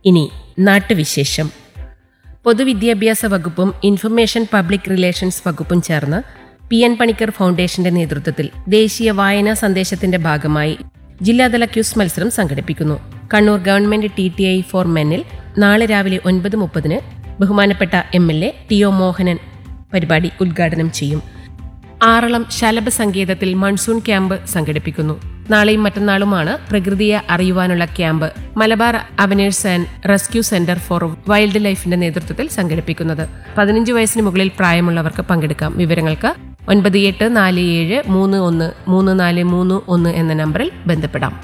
ഇനി നാട്ടുവിശേഷം പൊതുവിദ്യാഭ്യാസ വകുപ്പും ഇൻഫർമേഷൻ പബ്ലിക് റിലേഷൻസ് വകുപ്പും ചേർന്ന് പി എൻ പണിക്കർ ഫൗണ്ടേഷന്റെ നേതൃത്വത്തിൽ ദേശീയ വായനാ സന്ദേശത്തിന്റെ ഭാഗമായി ജില്ലാതല ക്യൂസ് മത്സരം സംഘടിപ്പിക്കുന്നു Kannur government T T I for മെന്നിൽ നാളെ രാവിലെ ഒൻപത് മുപ്പതിന് ബഹുമാനപ്പെട്ട M L A T O Mohanan പരിപാടി ഉദ്ഘാടനം ചെയ്യും ആറളം ശലഭ സങ്കേതത്തിൽ മൺസൂൺ ക്യാമ്പ് സംഘടിപ്പിക്കുന്നു നാളെയും മറ്റന്നാളുമാണ് പ്രകൃതിയെ അറിയുവാനുള്ള ക്യാമ്പ് മലബാർ അവനേഴ്സ് and rescue centre for wild ലൈഫിന്റെ നേതൃത്വത്തിൽ സംഘടിപ്പിക്കുന്നത് പതിനഞ്ച് വയസ്സിന് മുകളിൽ പ്രായമുള്ളവർക്ക് പങ്കെടുക്കാം വിവരങ്ങൾക്ക് ഒൻപത് എട്ട് നാല് ഏഴ് മൂന്ന് ഒന്ന് മൂന്ന് നാല് മൂന്ന് ഒന്ന് എന്ന നമ്പറിൽ ബന്ധപ്പെടാം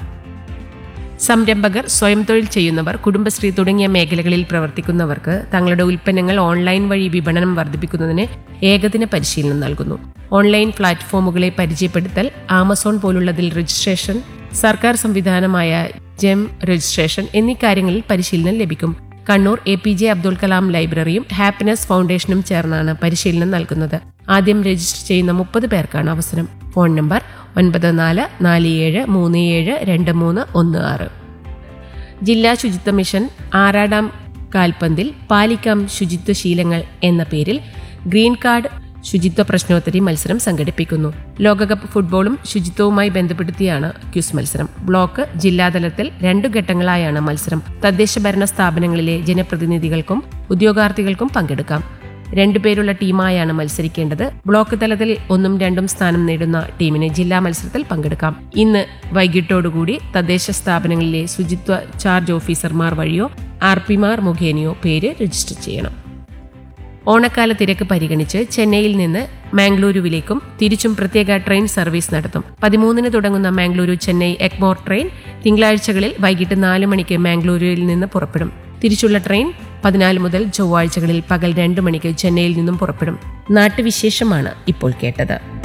സംരംഭകർ സ്വയം തൊഴിൽ ചെയ്യുന്നവർ കുടുംബശ്രീ തുടങ്ങിയ മേഖലകളിൽ പ്രവർത്തിക്കുന്നവർക്ക് തങ്ങളുടെ ഉൽപ്പന്നങ്ങൾ ഓൺലൈൻ വഴി വിപണനം വർദ്ധിപ്പിക്കുന്നതിന് ഏകദിന പരിശീലനം നൽകുന്നു ഓൺലൈൻ പ്ലാറ്റ്ഫോമുകളെ പരിചയപ്പെടുത്തൽ ആമസോൺ പോലുള്ളതിൽ രജിസ്ട്രേഷൻ സർക്കാർ സംവിധാനമായ ജെം രജിസ്ട്രേഷൻ എന്നീ കാര്യങ്ങളിൽ പരിശീലനം ലഭിക്കും Kannur A P J Abdul Kalam ലൈബ്രറിയും ഹാപ്പിനെസ് ഫൗണ്ടേഷനും ചേർന്നാണ് പരിശീലനം നൽകുന്നത് ആദ്യം രജിസ്റ്റർ ചെയ്യുന്ന മുപ്പത് പേർക്കാണ് അവസരം ഫോൺ നമ്പർ ഒൻപത് നാല് നാല് ഏഴ് മൂന്ന് ഏഴ് രണ്ട് മൂന്ന് ഒന്ന് ആറ് ജില്ലാ ശുചിത്വ മിഷൻ ആറാടാം കാൽപന്തിൽ പാലിക്കാം ശുചിത്വ ശീലങ്ങൾ എന്ന പേരിൽ ഗ്രീൻ കാർഡ് ശുചിത്വ പ്രശ്നോത്തരി മത്സരം സംഘടിപ്പിക്കുന്നു ലോകകപ്പ് ഫുട്ബോളും ശുചിത്വവുമായി ബന്ധപ്പെടുത്തിയാണ് ക്യൂസ് മത്സരം ബ്ലോക്ക് ജില്ലാതലത്തിൽ രണ്ടു ഘട്ടങ്ങളായാണ് മത്സരം തദ്ദേശ ഭരണ സ്ഥാപനങ്ങളിലെ ജനപ്രതിനിധികൾക്കും ഉദ്യോഗാർത്ഥികൾക്കും പങ്കെടുക്കാം രണ്ടുപേരുള്ള ടീമായാണ് മത്സരിക്കേണ്ടത് ബ്ലോക്ക് തലത്തിൽ ഒന്നും രണ്ടും സ്ഥാനം നേടുന്ന ടീമിന് ജില്ലാ മത്സരത്തിൽ പങ്കെടുക്കാം ഇന്ന് വൈകിട്ടോടുകൂടി തദ്ദേശ സ്ഥാപനങ്ങളിലെ ശുചിത്വ ചാർജ് ഓഫീസർമാർ വഴിയോ ആർ പിമാർ മുഖേനയോ പേര് രജിസ്റ്റർ ചെയ്യണം ഓണക്കാല തിരക്ക് പരിഗണിച്ച് ചെന്നൈയിൽ നിന്ന് മാംഗ്ലൂരുവിലേക്കും തിരിച്ചും പ്രത്യേക ട്രെയിൻ സർവീസ് നടത്തും പതിമൂന്നിന് തുടങ്ങുന്ന മാംഗ്ലൂരു ചെന്നൈ എഗ്മോർ ട്രെയിൻ തിങ്കളാഴ്ചകളിൽ വൈകിട്ട് നാല് മണിക്ക് മാംഗ്ലൂരുവിൽ നിന്ന് പുറപ്പെടും തിരിച്ചുള്ള ട്രെയിൻ പതിനാല് മുതൽ ചൊവ്വാഴ്ചകളിൽ പകൽ രണ്ട് മണിക്ക് ചെന്നൈയിൽ നിന്നും പുറപ്പെടും നാട്ടുവിശേഷമാണ് ഇപ്പോൾ കേട്ടത്